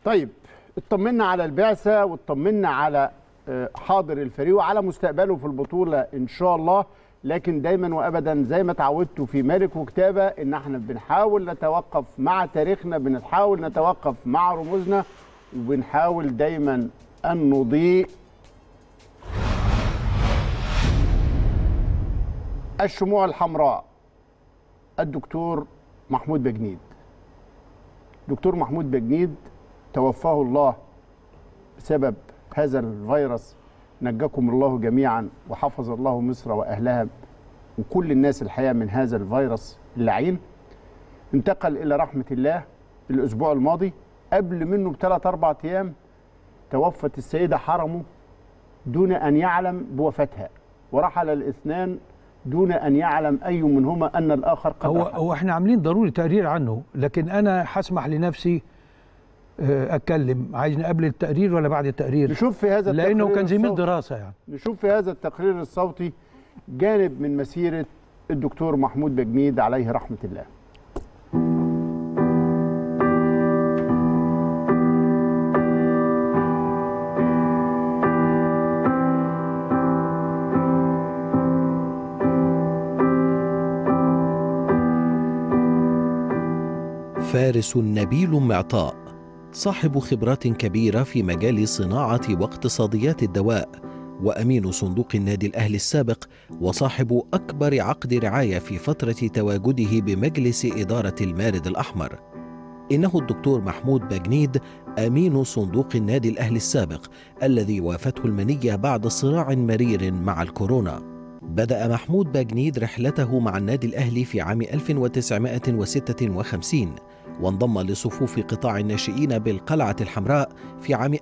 طيب اطمنا على البعثه واطمنا على آه، حاضر الفريق وعلى مستقبله في البطوله ان شاء الله لكن دايما وابدا زي ما اتعودتوا في مالك وكتابه ان احنا بنحاول نتوقف مع تاريخنا بنحاول نتوقف مع رموزنا وبنحاول دايما ان نضيء الشموع الحمراء الدكتور محمود بجنيد دكتور محمود بجنيد توفاه الله بسبب هذا الفيروس نجاكم الله جميعا وحفظ الله مصر واهلها وكل الناس الحقيقه من هذا الفيروس اللعين انتقل الى رحمه الله الاسبوع الماضي قبل منه بثلاث اربع ايام توفت السيده حرمه دون ان يعلم بوفاتها ورحل الاثنان دون ان يعلم اي منهما ان الاخر قد هو رحل. هو احنا عاملين ضروري تقرير عنه لكن انا هسمح لنفسي آه، اتكلم عايزني قبل التقرير ولا بعد التقرير نشوف في هذا لانه التقرير كان زميل الصوتي- دراسه يعني نشوف في هذا التقرير الصوتي جانب من مسيرة الدكتور محمود بجنيد عليه رحمة الله فارس نبيل معطاء صاحب خبرات كبيره في مجال صناعه واقتصاديات الدواء وامين صندوق النادي الاهلي السابق وصاحب اكبر عقد رعايه في فتره تواجده بمجلس اداره المارد الاحمر انه الدكتور محمود بجنيد امين صندوق النادي الاهلي السابق الذي وافته المنيه بعد صراع مرير مع الكورونا بدأ محمود باجنيد رحلته مع النادي الأهلي في عام 1956 وانضم لصفوف قطاع الناشئين بالقلعة الحمراء في عام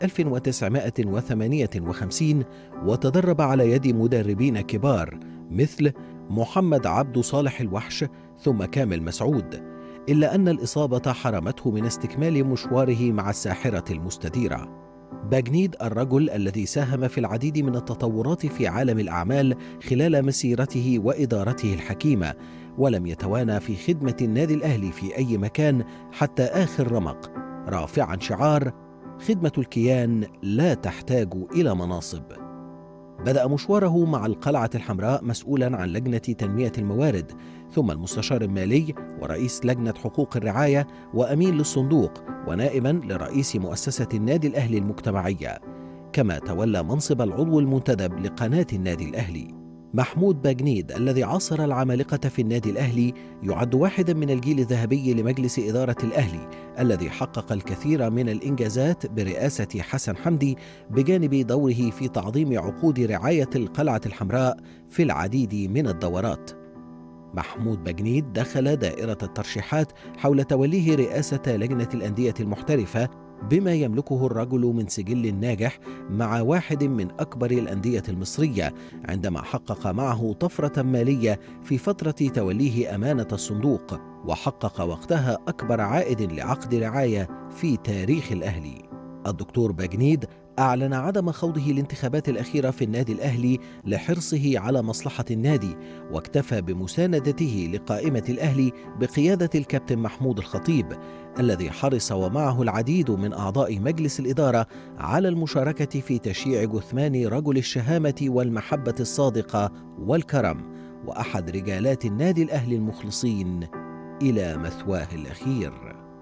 1958 وتدرب على يد مدربين كبار مثل محمد عبد صالح الوحش ثم كامل مسعود إلا أن الإصابة حرمته من استكمال مشواره مع الساحرة المستديرة باجنيد الرجل الذي ساهم في العديد من التطورات في عالم الأعمال خلال مسيرته وإدارته الحكيمة ولم يتوانى في خدمة النادي الأهلي في أي مكان حتى آخر رمق رافعا شعار خدمة الكيان لا تحتاج إلى مناصب بدأ مشواره مع القلعة الحمراء مسؤولا عن لجنة تنمية الموارد ثم المستشار المالي ورئيس لجنة حقوق الرعاية وأمين للصندوق ونائبا لرئيس مؤسسة النادي الأهلي المجتمعية كما تولى منصب العضو المنتدب لقناة النادي الأهلي محمود باجنيد الذي عاصر العمالقة في النادي الأهلي يعد واحدا من الجيل الذهبي لمجلس إدارة الأهلي الذي حقق الكثير من الإنجازات برئاسة حسن حمدي بجانب دوره في تعظيم عقود رعاية القلعة الحمراء في العديد من الدورات محمود بجنيد دخل دائرة الترشيحات حول توليه رئاسة لجنة الأندية المحترفة بما يملكه الرجل من سجل ناجح مع واحد من أكبر الأندية المصرية عندما حقق معه طفرة مالية في فترة توليه أمانة الصندوق وحقق وقتها أكبر عائد لعقد رعاية في تاريخ الأهلي الدكتور باجنيد أعلن عدم خوضه الانتخابات الأخيرة في النادي الأهلي لحرصه على مصلحة النادي واكتفى بمساندته لقائمة الأهلي بقيادة الكابتن محمود الخطيب الذي حرص ومعه العديد من أعضاء مجلس الإدارة على المشاركة في تشييع جثمان رجل الشهامة والمحبة الصادقة والكرم وأحد رجالات النادي الأهلي المخلصين إلى مثواه الأخير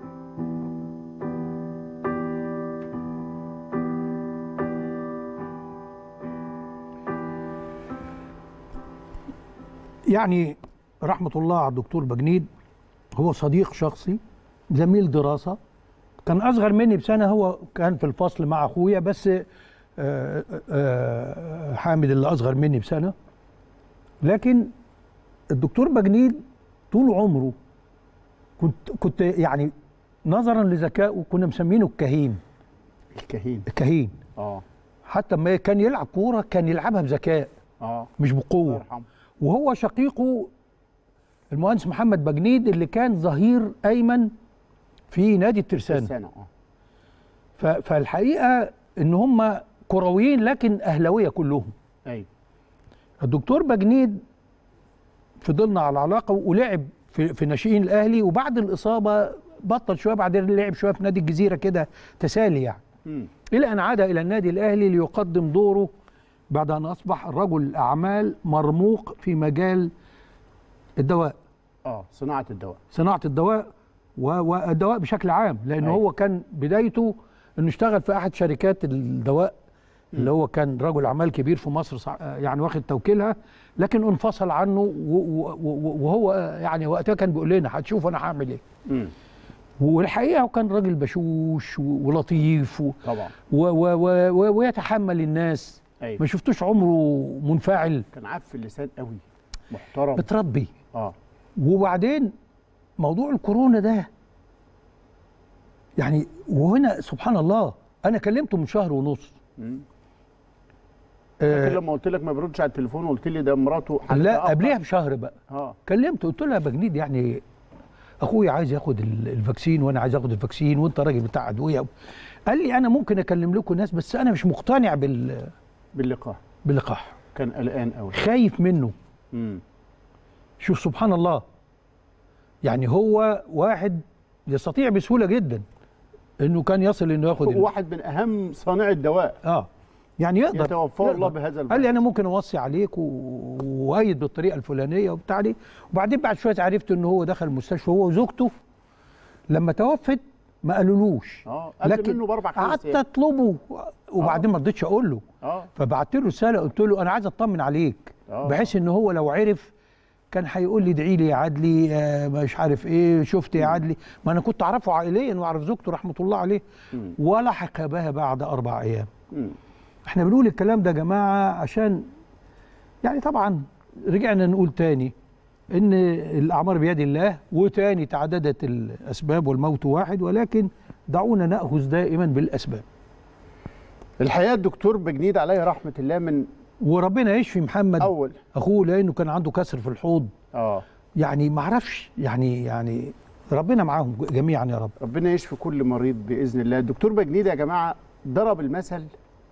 يعني رحمه الله على الدكتور بجنيد هو صديق شخصي زميل دراسه كان اصغر مني بسنه هو كان في الفصل مع اخويا بس آه، آه، حامد اللي اصغر مني بسنه لكن الدكتور بجنيد طول عمره كنت كنت يعني نظرا لذكائه كنا مسمينه الكهين الكهين الكهين اه حتى ما كان يلعب كوره كان يلعبها بذكاء اه مش الله بقوه يرحمه وهو شقيقه المهندس محمد بجنيد اللي كان ظهير ايمن في نادي الترسانه سنة اه ف- فالحقيقه ان هم كرويين لكن اهلاويه كلهم ايوه الدكتور بجنيد فضلنا على علاقه ولعب في في ناشئين الاهلي وبعد الاصابه بطل شويه بعدين لعب شويه في نادي الجزيره كده تسالي يعني مم. الى ان عاد الى النادي الاهلي ليقدم دوره بعد ان اصبح رجل اعمال مرموق في مجال الدواء اه صناعه الدواء صناعه الدواء و- والدواء بشكل عام لان أيوة. هو كان بدايته انه اشتغل في احد شركات الدواء اللي هو كان رجل اعمال كبير في مصر صع- يعني واخد توكيلها لكن انفصل عنه و- و- و- وهو يعني وقتها كان بيقول لنا هتشوف انا هعمل ايه مم. والحقيقه هو كان راجل بشوش و- ولطيف و طبعا و و و و ويتحمل الناس ايوه ما شفتوش عمره منفعل كان عف اللسان قوي محترم متربي اه وبعدين موضوع الكورونا ده يعني وهنا سبحان الله انا كلمته من شهر ونص مم. فاكر آه لما قلت لك ما بيردش على التليفون وقلت لي ده مراته حالتها لا أخطر؟ قبلها بشهر بقى اه كلمته قلت له يا بجنيد يعني اخويا عايز ياخد ال- الفاكسين وانا عايز اخد الفاكسين وانت راجل بتاع ادويه قال لي انا ممكن اكلم لكم ناس بس انا مش مقتنع بال باللقاح باللقاح كان قلقان قوي خايف منه مم. شوف سبحان الله يعني هو واحد يستطيع بسهوله جدا انه كان يصل انه ياخد ال- واحد من اهم صانعي الدواء اه يعني يقدر يتوفاه الله يقدر. بهذا قال الفضل لي انا ممكن اوصي عليك و- وايد بالطريقه الفلانيه وبتاع دي وبعدين بعد شويه عرفت ان هو دخل المستشفى هو وزوجته لما توفت ما قالولوش اه قبل منه باربع خمس قعدت ايام اطلبه وبعدين ما رضيتش اقول له اه فبعت له رساله قلت له انا عايز اطمن عليك آه. بحيث ان هو لو عرف كان هيقول لي ادعي لي يا عدلي آه مش عارف ايه شفت يا عدلي ما انا كنت اعرفه عائليا واعرف زوجته رحمه الله عليه مم. ولحق بها بعد اربع ايام مم. احنا بنقول الكلام ده يا جماعه عشان يعني طبعا رجعنا نقول تاني ان الاعمار بيد الله وتاني تعددت الاسباب والموت واحد ولكن دعونا ناخذ دائما بالاسباب الحقيقه الدكتور بجنيد عليه رحمه الله من وربنا يشفي محمد اول اخوه لانه كان عنده كسر في الحوض اه يعني ما اعرفش يعني يعني ربنا معاهم جميعا يا رب ربنا يشفي كل مريض باذن الله الدكتور بجنيد يا جماعه ضرب المثل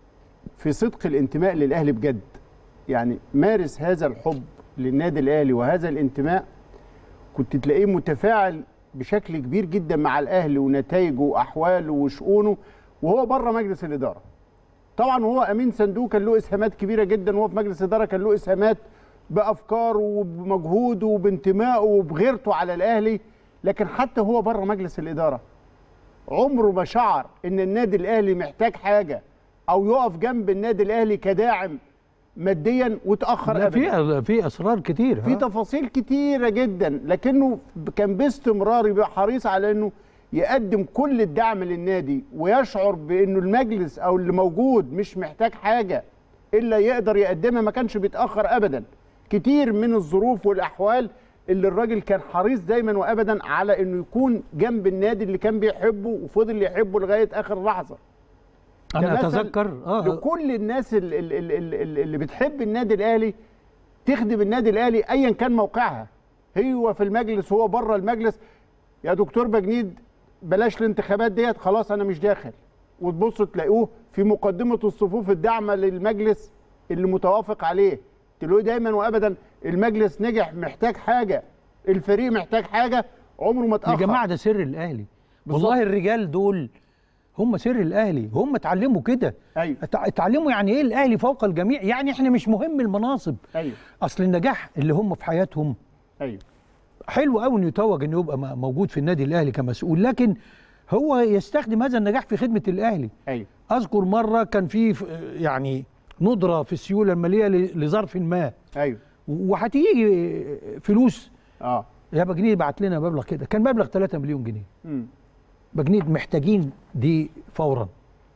في صدق الانتماء للاهلي بجد يعني مارس هذا الحب للنادي الاهلي وهذا الانتماء كنت تلاقيه متفاعل بشكل كبير جدا مع الاهلي ونتائجه واحواله وشؤونه وهو بره مجلس الاداره طبعا هو امين صندوق كان له اسهامات كبيره جدا وهو في مجلس الاداره كان له اسهامات بافكاره وبمجهوده وبانتمائه وبغيرته على الاهلي لكن حتى هو بره مجلس الاداره عمره ما شعر ان النادي الاهلي محتاج حاجه او يقف جنب النادي الاهلي كداعم ماديا وتاخر لا ابدا في في اسرار كتير في ها؟ تفاصيل كتيرة جدا لكنه كان باستمرار يبقى حريص على انه يقدم كل الدعم للنادي ويشعر بانه المجلس او اللي موجود مش محتاج حاجة الا يقدر يقدمها ما كانش بيتأخر ابدا كتير من الظروف والاحوال اللي الراجل كان حريص دايما وابدا على انه يكون جنب النادي اللي كان بيحبه وفضل يحبه لغاية اخر لحظة انا كمثل اتذكر اه لكل الناس اللي, اللي, اللي بتحب النادي الاهلي تخدم النادي الاهلي ايا كان موقعها هو في المجلس هو بره المجلس يا دكتور بجنيد بلاش الانتخابات ديت خلاص انا مش داخل وتبصوا تلاقوه في مقدمه الصفوف الداعمه للمجلس اللي متوافق عليه تلاقوه دايما وابدا المجلس نجح محتاج حاجه الفريق محتاج حاجه عمره ما يا اتاخر جماعه ده سر الاهلي بالظبط. والله الرجال دول هم سر الاهلي هم اتعلموا كده ايوه اتع- اتعلموا يعني ايه الاهلي فوق الجميع يعني احنا مش مهم المناصب ايوه اصل النجاح اللي هم في حياتهم ايوه حلو قوي انه يتوج انه يبقى م- موجود في النادي الاهلي كمسؤول لكن هو يستخدم هذا النجاح في خدمه الاهلي ايوه اذكر مره كان في ف- يعني ندره في السيوله الماليه ل- لظرف ما ايوه وهتيجي فلوس اه يا بجنيد بعت لنا مبلغ كده كان مبلغ 3 مليون جنيه مم. بجنيد محتاجين دي فورا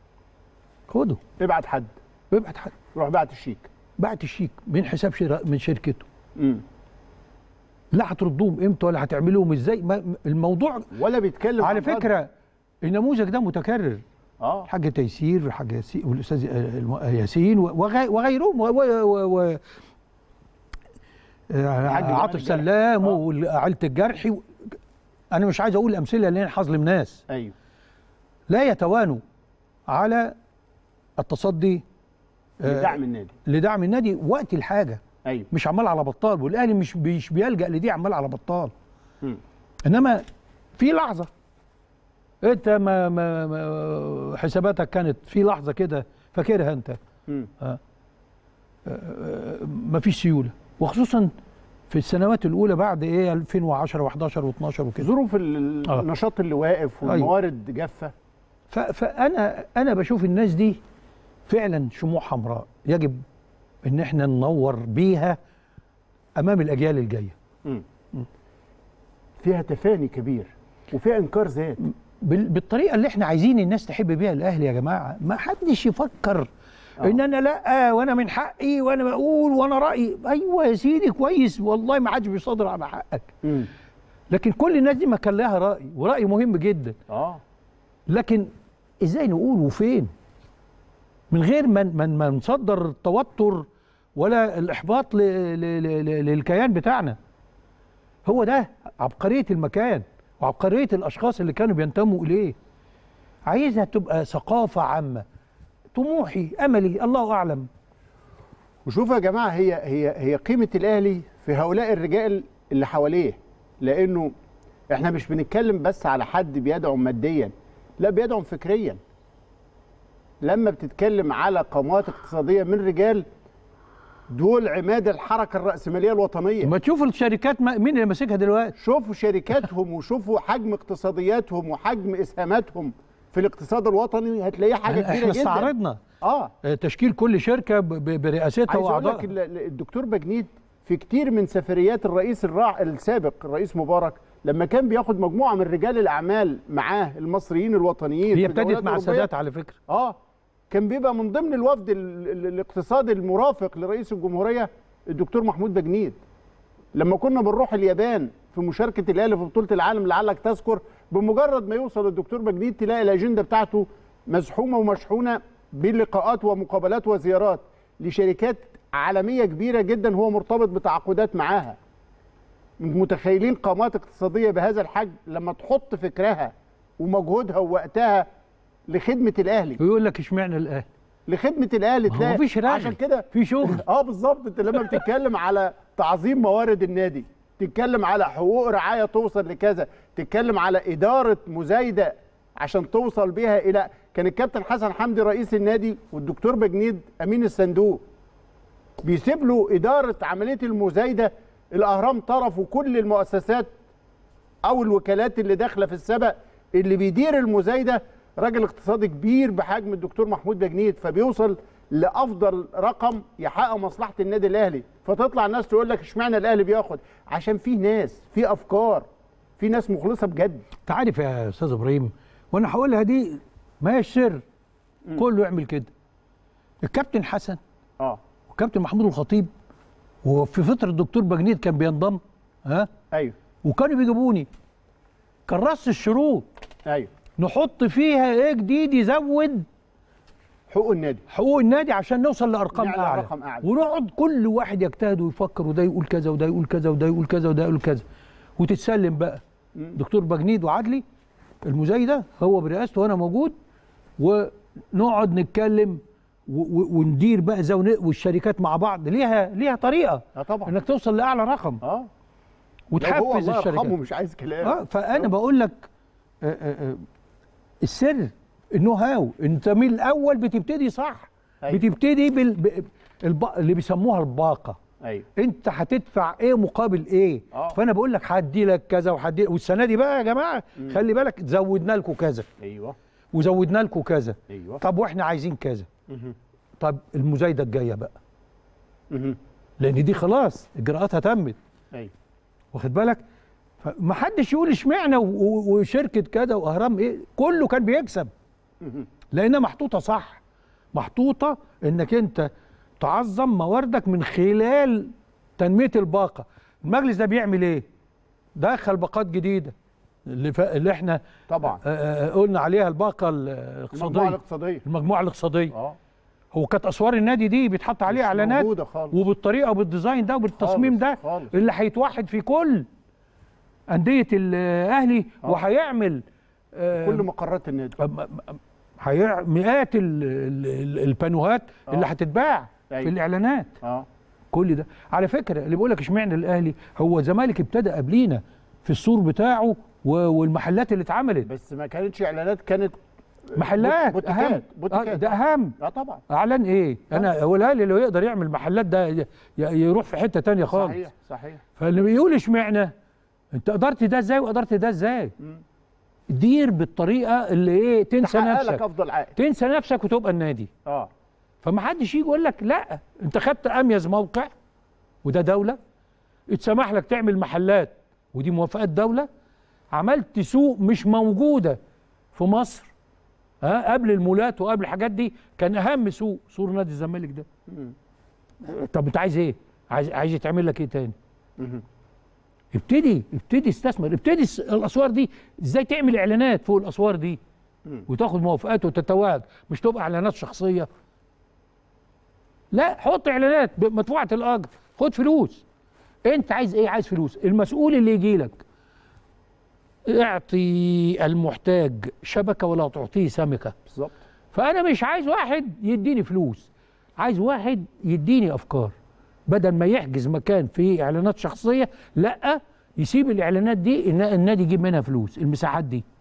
خده ابعت حد وابعت حد روح بعت الشيك بعت الشيك من حساب شرا من شركته مم. لا هتردوهم امتى ولا هتعملوهم ازاي ما الموضوع ولا بيتكلم على عن رد. فكره النموذج ده متكرر اه الحاج تيسير والحاج ياسين والاستاذ آه، الم- آه، ياسين وغي- وغيرهم و- و- و- و- آه، الحاج جمال عاطف الجرحي. سلام آه. وعيله الجرحي و- انا مش عايز اقول امثله لان هظلم ناس ايوه لا يتوانوا على التصدي آه، لدعم النادي لدعم النادي وقت الحاجه ايوه مش عمال على بطال والاهلي مش مش بيلجا لدي عمال على بطال مم. انما في لحظه انت ما, ما, ما حساباتك كانت في لحظه كده فاكرها انت مم. ما فيش سيوله وخصوصا في السنوات الاولى بعد ايه 2010 و11 و12 وكده ظروف ال- آه. النشاط اللي واقف والموارد جافه ف- فانا انا بشوف الناس دي فعلا شموع حمراء يجب ان احنا ننور بيها امام الاجيال الجايه فيها تفاني كبير وفيها انكار ذات بال- بالطريقه اللي احنا عايزين الناس تحب بيها الاهلي يا جماعه ما حدش يفكر آه. ان انا لا وانا من حقي وانا بقول وانا رايي ايوه يا سيدي كويس والله ما حدش بيصادر على حقك مم. لكن كل الناس دي ما كان لها راي وراي مهم جدا اه لكن ازاي نقول وفين من غير ما ما ما نصدر التوتر ولا الاحباط ل- ل- ل- للكيان بتاعنا هو ده عبقريه المكان وعبقريه الاشخاص اللي كانوا بينتموا اليه عايزها تبقى ثقافه عامه طموحي املي الله اعلم وشوفوا يا جماعه هي هي هي قيمه الاهلي في هؤلاء الرجال اللي حواليه لانه احنا مش بنتكلم بس على حد بيدعم ماديا لا بيدعم فكريا لما بتتكلم على قامات اقتصاديه من رجال دول عماد الحركه الراسماليه الوطنيه ما تشوف الشركات ما- مين اللي ماسكها دلوقتي شوفوا شركاتهم وشوفوا حجم اقتصادياتهم وحجم اسهاماتهم في الاقتصاد الوطني هتلاقيه حاجه كبيره احنا جدا استعرضنا اه آه، تشكيل كل شركه ب- ب- برئاستها عايز اقول لك واعضائها ال- ال- الدكتور بجنيد في كتير من سفريات الرئيس الراع السابق الرئيس مبارك لما كان بياخد مجموعه من رجال الاعمال معاه المصريين الوطنيين هي في الدولات ابتدت مع الأوروبية. السادات على فكره اه كان بيبقى من ضمن الوفد ال- ال- الاقتصادي المرافق لرئيس الجمهوريه الدكتور محمود بجنيد لما كنا بنروح اليابان في مشاركه الاهلي في بطوله العالم لعلك تذكر بمجرد ما يوصل الدكتور بجنيد تلاقي الاجنده بتاعته مزحومه ومشحونه بلقاءات ومقابلات وزيارات لشركات عالميه كبيره جدا هو مرتبط بتعاقدات معاها متخيلين قامات اقتصاديه بهذا الحجم لما تحط فكرها ومجهودها ووقتها لخدمه الاهلي ويقول لك اشمعنى الاهلي لخدمه الاهلي ما هو تلاقي مفيش رغي. عشان كده في شغل اه بالظبط انت لما بتتكلم على تعظيم موارد النادي تتكلم على حقوق رعايه توصل لكذا تتكلم على اداره مزايده عشان توصل بيها الى كان الكابتن حسن حمدي رئيس النادي والدكتور بجنيد امين الصندوق بيسيب له اداره عمليه المزايده الاهرام طرف وكل المؤسسات او الوكالات اللي داخله في السبق اللي بيدير المزايده راجل اقتصادي كبير بحجم الدكتور محمود بجنيد فبيوصل لافضل رقم يحقق مصلحه النادي الاهلي فتطلع الناس تقول لك اشمعنى الاهلي بياخد عشان في ناس في افكار في ناس مخلصه بجد انت عارف يا استاذ ابراهيم وانا هقولها دي ما هيش سر كله يعمل كده الكابتن حسن اه والكابتن محمود الخطيب وفي فتره الدكتور بجنيد كان بينضم ها ايوه وكانوا بيجيبوني كرست الشروط ايوه نحط فيها ايه جديد يزود حقوق النادي حقوق النادي عشان نوصل لارقام نعلى اعلى رقم أعلى. ونقعد كل واحد يجتهد ويفكر وده يقول كذا وده يقول كذا وده يقول كذا وده يقول كذا وتتسلم بقى دكتور بجنيد وعدلي المزايده هو برئاسته وانا موجود ونقعد نتكلم و- و- وندير بقى زي ون- والشركات مع بعض ليها ليها طريقه اه طبعا انك توصل لاعلى رقم اه لو هو وتحفز الله يرحمه الشركات مش عايز كلام اه فانا بقول لك آه، آه، آه، السر النو هاو انت من الاول بتبتدي صح أيوة. بتبتدي بال... ب- الب... اللي بيسموها الباقه ايوه انت هتدفع ايه مقابل ايه آه. فانا بقول لك هدي لك كذا وهدي والسنه دي بقى يا جماعه خلي بالك زودنا لكم كذا ايوه وزودنا لكم كذا ايوه طب واحنا عايزين كذا طب المزايده الجايه بقى مهم. لان دي خلاص اجراءاتها تمت ايوه واخد بالك فما حدش يقول اشمعنى و- و- وشركه كذا واهرام ايه كله كان بيكسب مهم. لانها محطوطه صح محطوطه انك انت تعظم مواردك من خلال تنميه الباقه المجلس ده بيعمل ايه دخل باقات جديده اللي, ف... اللي احنا طبعا آه، آه، قلنا عليها الباقه المجموعه الاقتصاديه الاقتصاديه المجموعه الاقتصاديه اه هو كانت اسوار النادي دي بيتحط عليها مش اعلانات موجودة خالص. وبالطريقه وبالديزاين ده وبالتصميم خالص، ده خالص. اللي هيتوحد في كل انديه الاهلي وهيعمل آه، كل مقرات النادي أم- أم- هيع- مئات ال- ال- ال- البانوهات اللي هتتباع في أيوة. الاعلانات اه كل ده على فكره اللي بيقول لك اشمعنى الاهلي هو الزمالك ابتدى قبلينا في السور بتاعه و- والمحلات اللي اتعملت بس ما كانتش اعلانات كانت محلات بوتيكات اهم آه، بوتيكات ده اهم اه طبعا اعلان ايه انا هو الهلال لو يقدر يعمل محلات ده ي- ي- يروح في حته تانية خالص صحيح صحيح فاللي بيقول اشمعنى انت قدرت ده ازاي وقدرت ده ازاي دير بالطريقه اللي ايه تنسى تحقق لك نفسك افضل عائد تنسى نفسك وتبقى النادي اه فما حدش يجي يقول لك لا انت خدت اميز موقع وده دوله اتسمح لك تعمل محلات ودي موافقات دوله عملت سوق مش موجوده في مصر ها قبل المولات وقبل الحاجات دي كان اهم سوق سور نادي الزمالك ده طب انت عايز ايه عايز عايز يتعمل لك ايه تاني ابتدي ابتدي استثمر ابتدي الس- الاسوار دي ازاي تعمل اعلانات فوق الاسوار دي وتاخد موافقات وتتوج مش تبقى اعلانات شخصيه لا حط اعلانات مدفوعه الاجر خد فلوس انت عايز ايه عايز فلوس المسؤول اللي يجي لك اعطي المحتاج شبكه ولا تعطيه سمكه بالظبط فانا مش عايز واحد يديني فلوس عايز واحد يديني افكار بدل ما يحجز مكان فيه اعلانات شخصيه لا يسيب الاعلانات دي إن النادي يجيب منها فلوس المساحات دي